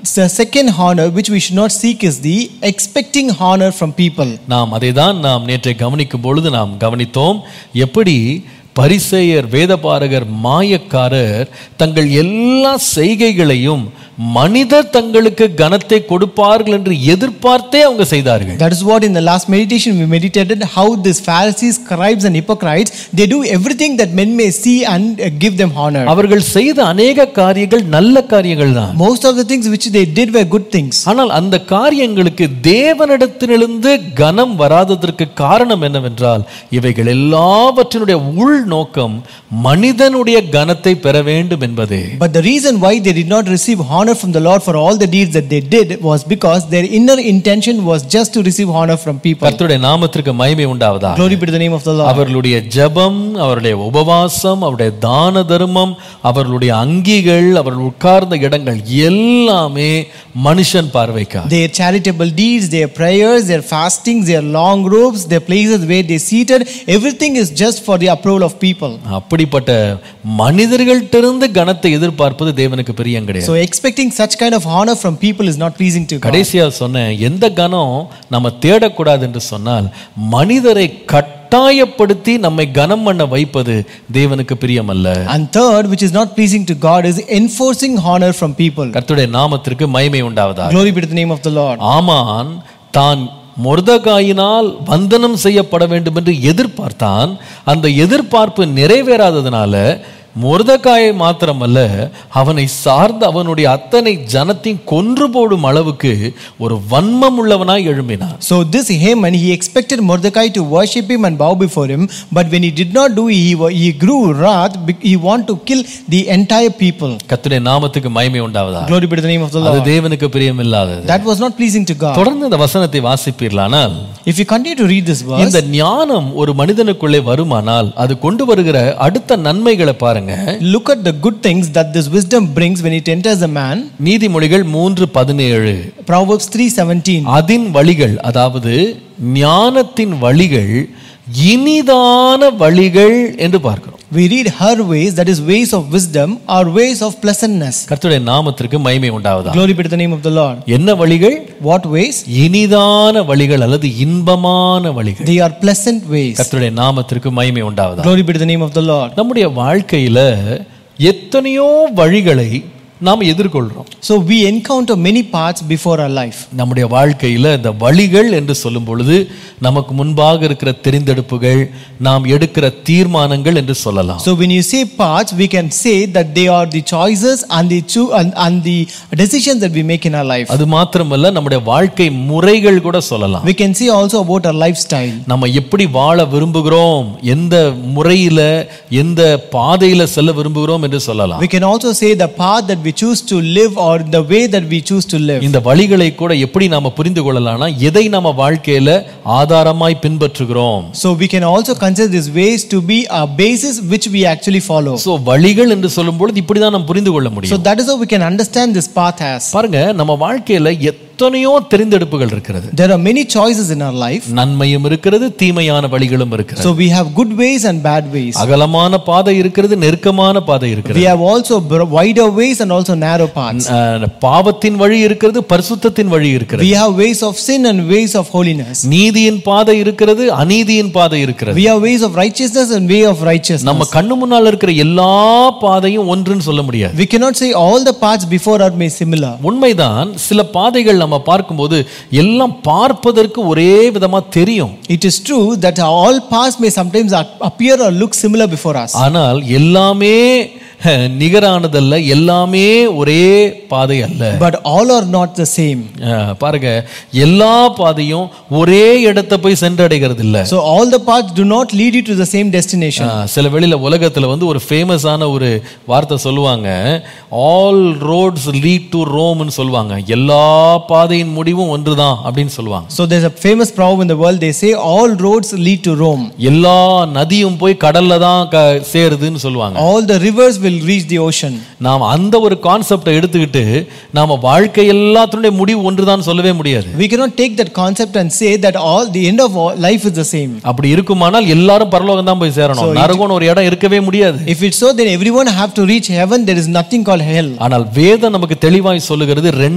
The second honor which we should not seek is the expecting honor from people. நாம் அதை தான் நாம் நேற்றை கவனிக்கும் பொழுது நாம் கவனித்தோம் எப்படி பரிசேயர் வேதபாரகர் மாயக்காரர் தங்கள் எல்லா செய்கைகளையும் மனிதர் தங்களுக்கு கனத்தை கொடுப்பார்கள் என்று எதிர்பார்த்தே அவங்க செய்தார்கள் That is what in the last meditation we meditated how these Pharisees, scribes, and hypocrites they do everything that men may see and uh, give them honor. அவர்கள் செய்த அநேக காரியங்கள் நல்ல காரியங்கள் தான் Most of the things which they did were good things. ஆனால் அந்த காரியங்களுக்கு தேவனிடத்திலிருந்து கனம் வராததற்கு காரணம் என்னவென்றால் இவைகள் எல்லாவற்றினுடைய உள்நோக்கம் மனிதனுடைய கனத்தை பெற வேண்டும் என்பதே But the reason why they did not receive honor from the Lord for all the deeds that they did was because their inner intention was just to receive honor from people. கர்த்தருடைய நாமத்திற்கு மகிமை உண்டாவதா Glory be to the name of the Lord. அவர்களுடைய ஜெபம் அவருடைய உபவாசம் அவருடைய தான தர்மம் அவர்களுடைய அங்கிகள் அவர்கள் உட்கார்ந்த இடங்கள் எல்லாமே மனுஷன் பார்வைக்கா Their charitable deeds, their prayers, their fastings, their long robes, their places where they seated, everything is just for the approval of people. அப்படிப்பட்ட மனிதர்கள்ட்டிருந்து கனத்தை எதிர்பார்ப்பது தேவனுக்கு பிரியம் கிடையாது So expecting such kind of honor from people is not pleasing to God. கடைசியா சொன்னேன் எந்த கனம் நம்ம தேடக்கூடாது என்று சொன்னால் மனிதரை கட்டாயப்படுத்தி நம்மை கனம் பண்ண வைப்பது தேவனுக்கு பிரியமல்ல And third, which is not pleasing to God, is enforcing honor from people. கர்த்தருடைய நாமத்திற்கு மகிமை உண்டாவதா Glory be to the name of the Lord. ஆமான் தான் மொர்தகாயினால் வந்தனம் செய்யப்பட வேண்டும் என்று எதிர்பார்த்தான் அந்த எதிர்பார்ப்பு நிறைவேறாததுனால மொர்தகாயை மாத்திரமல்ல அவனை சார்ந்த அவனுடைய அத்தனை ஜனத்தையும் கொன்று போடும் அளவுக்கு ஒரு வன்மம் உள்ளவனாய் எழும்பினான் So this Haman, he expected Mordecai to worship him and bow before him, but when he did not do, he, wa- he grew wrath. bec- He wanted to kill the entire people. கர்த்தருடைய நாமத்துக்கு மகிமை உண்டாவதா Glory be to the name of the அது Lord. தேவனுக்கு பிரியமில்லாதது That was not pleasing to God. தொடர்ந்து இந்த வசனத்தை வாசிப்பீர்களானால் If you continue to read this verse, இந்த ஞானம் ஒரு மனிதனுக்குள்ளே வருமானால் அது கொண்டு வருகிற அடுத்த நன்மைகளை பாருங்க look at the good things that this wisdom brings when it enters a man. நீதிமொழிகள் மூன்று பதினேழு Proverbs 3:17. அதின் வழிகள் அதாவது ஞானத்தின் வழிகள் இனிதான வழிகள் என்று பார்க்கிறோம் We read her ways, that is ways of wisdom, are ways of pleasantness. கர்த்தருடைய நாமத்திற்கு மகிமை உண்டாவதா Glory be to the name of the Lord. என்ன வழிகள் What ways? இனிதான வழிகள் அல்லது இன்பமான வழிகள் They are pleasant ways. கர்த்தருடைய நாமத்திற்கு மகிமை உண்டாவதா Glory be to the name of the Lord. நம்முடைய வாழ்க்கையில எத்தனையோ வழிகளை நாம் எதிர்கொள்றோம் So we encounter many paths before our life. நம்முடைய வாழ்க்கையில இந்த வழிகள் என்று சொல்லும் பொழுது நமக்கு முன்பாக இருக்கிற தெரிந்தெடுப்புகள் நாம் எடுக்கிற தீர்மானங்கள் என்று சொல்லலாம் So when you say paths, we can say that they are the choices and the choo- and, and the decisions that we make in our life. அது மாத்திரமல்ல நம்முடைய வாழ்க்கை முறைகள் கூட சொல்லலாம் We can say also about our lifestyle. நம்ம எப்படி வாழ விரும்புகிறோம் எந்த முறையில எந்த பாதையில செல்ல விரும்புகிறோம் என்று சொல்லலாம் We can also say the path that we choose to live or the way that we choose to live. இந்த வழிகளை கூட எப்படி நாம புரிந்து கொள்ளலாம்னா எதை நம்ம வாழ்க்கையில ஆதாரமாய் பின்பற்றுகிறோம் So we can also consider these ways to be a basis which we actually follow. So வழிகள் என்று சொல்லும் பொழுது இப்படிதான் நம்ம புரிந்து கொள்ள So முடியும் that is how we can understand this path as. பாருங்க நம்ம வாழ்க்கையில எத்தனையோ தெரிந்தெடுப்புகள் இருக்கிறது There are many choices in our life. நன்மையும் இருக்கிறது தீமையான வழிகளும் இருக்கிறது So we have good ways and bad ways. அகலமான பாதை இருக்கிறது நெருக்கமான பாதை இருக்கிறது We have also bro- wider ways and also narrow paths. அஹ், பாவத்தின் வழி இருக்கிறது பரிசுத்தத்தின் வழி இருக்கிறது We have ways of sin and ways of holiness. நீதியின் பாதை இருக்கிறது அநீதியின் பாதை இருக்கிறது We have ways of righteousness and way of righteousness. நம்ம கண்ணு முன்னால் இருக்கிற எல்லா பாதையும் ஒன்றுன்னு சொல்ல முடியாது We cannot say all the paths before are may similar. உண்மைதான் சில பாதைகள் நம்ம பார்க்கும்போது எல்லாம் பார்ப்பதற்கு ஒரே விதமா தெரியும் It is true that all paths may sometimes ap- appear or look similar before us. ஆனால் எல்லாமே அஹ், நிகரானதல்ல எல்லாமே ஒரே பாதை அல்ல But all are not the same. அஹ், பாருங்க எல்லா பாதையும் ஒரே இடத்தை போய் சென்றடைகிறது இல்ல So all the paths do not lead you to the same destination. அஹ், சில வெளியில உலகத்துல வந்து ஒரு ஃபேமஸான ஒரு வார்த்தை சொல்லுவாங்க ஆல் ரோட்ஸ் லீட் டு ரோம்னு சொல்லுவாங்க எல்லா பாதையின் முடிவும் ஒன்றுதான் அப்படின்னு சொல்லுவாங்க So there's a famous proverb in the world. They say all roads lead to Rome. எல்லா நதியும் போய் கடல்ல தான் க- சேருதுன்னு சொல்லுவாங்க All the rivers will reach the ocean. நாம் அந்த ஒரு கான்செப்டை எடுத்துக்கிட்டு நாம வாழ்க்கை எல்லாத்தினுடைய முடிவு ஒன்றுதான் சொல்லவே முடியாது We cannot take that concept and say that all the end of all, life is the same. அப்படி இருக்குமானால் எல்லாரும் பரலோகம் தான் போய் சேரணும் நரகம்னு ஒரு இடம் இருக்கவே முடியாது If it's so, then everyone have to reach heaven. There is nothing called hell. ஆனால் வேதம் நமக்கு தெளிவாய் சொல்லுகிறது ரெண்டு